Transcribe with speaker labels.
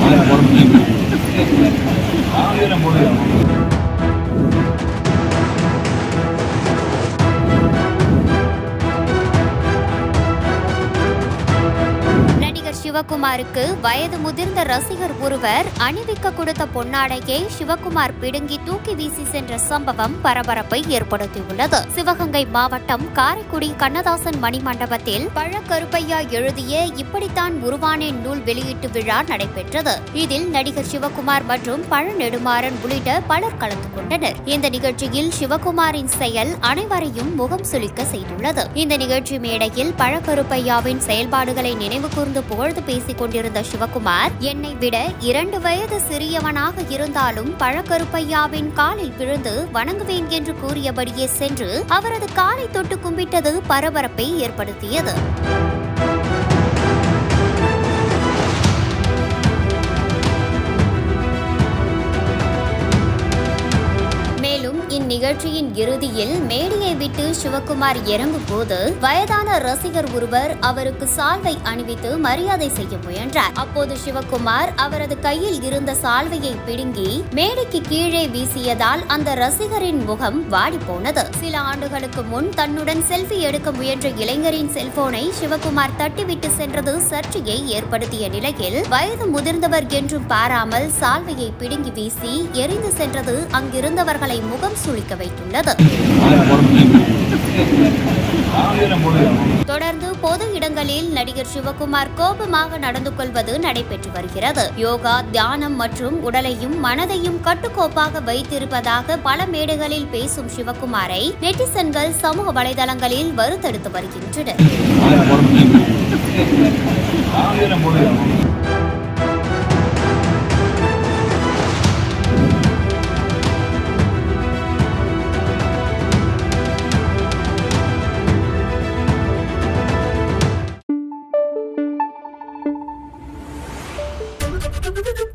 Speaker 1: நடிகர் சிவகுமாருக்கு வயது முதிர்ந்த ரசிகர் ஒருவர் அணிவிக்க கொடுத்த பொன்னாடையை சிவகுமார் பிடுங்கி தூக்கி வீசி சென்ற சம்பவம் பரபரப்பை ஏற்படுத்தியுள்ளது சிவகங்கை மாவட்டம் காரைக்குடி கண்ணதாசன் மணிமண்டபத்தில் பழக்கருப்பையா எழுதிய இப்படித்தான் உருவானேன் நூல் வெளியீட்டு விழா நடைபெற்றது இதில் நடிகர் சிவகுமார் மற்றும் பழ நெடுமாறன் உள்ளிட்ட பலர் கலந்து கொண்டனர் இந்த நிகழ்ச்சியில் சிவகுமாரின் செயல் அனைவரையும் முகம் சுளிக்க செய்துள்ளது இந்த நிகழ்ச்சி மேடையில் பழக்கருப்பையாவின் செயல்பாடுகளை நினைவு கூர்ந்து புகழ்ந்து பேசிக் கொண்டிருந்த சிவகுமார் என்னை விட இரண்டு வயது சிறியவனாக இருந்தாலும் பழக்கருப்பையாவின் காலில் விழுந்து வணங்குவேன் என்று கூறியபடியே சென்று அவரது காலை தொட்டு கும்பிட்டது பரபரப்பை ஏற்படுத்தியது மேலும் இந்நிகழ்ச்சியின் இறுதியில் மேடையை விட்டு சிவகுமார் இறங்கும் போது வயதான ரசிகர் ஒருவர் அவருக்கு சால்வை அணிவித்து மரியாதை செய்ய முயன்றார் அப்போது சிவகுமார் அவரது கையில் இருந்த சால்வையை பிடுங்கி மேடைக்கு கீழே வீசியதால் அந்த ரசிகரின் முகம் வாடி போனது சில ஆண்டுகளுக்கு முன் தன்னுடன் செல்ஃபி எடுக்க முயன்ற இளைஞரின் செல்போனை சிவகுமார் தட்டிவிட்டு சென்றது சர்ச்சையை ஏற்படுத்திய நிலையில் வயது முதிர்ந்தவர் என்றும் பாராமல் சால்வையை பிடுங்கி வீசி எரிந்து சென்றது அங்கிருந்தவர்களை முகம் சுளிக்க வைத்துள்ளது தொடர்ந்து பொது இடங்களில் நடிகர் சிவகுமார் கோபமாக நடந்து கொள்வது நடைபெற்று வருகிறது யோகா தியானம் மற்றும் உடலையும் மனதையும் கட்டுக்கோப்பாக வைத்திருப்பதாக பல மேடைகளில் பேசும் சிவகுமாரை நெட்டிசன்கள் சமூக வலைதளங்களில் வருத்தெடுத்து வருகின்றனர்
Speaker 2: Thank you.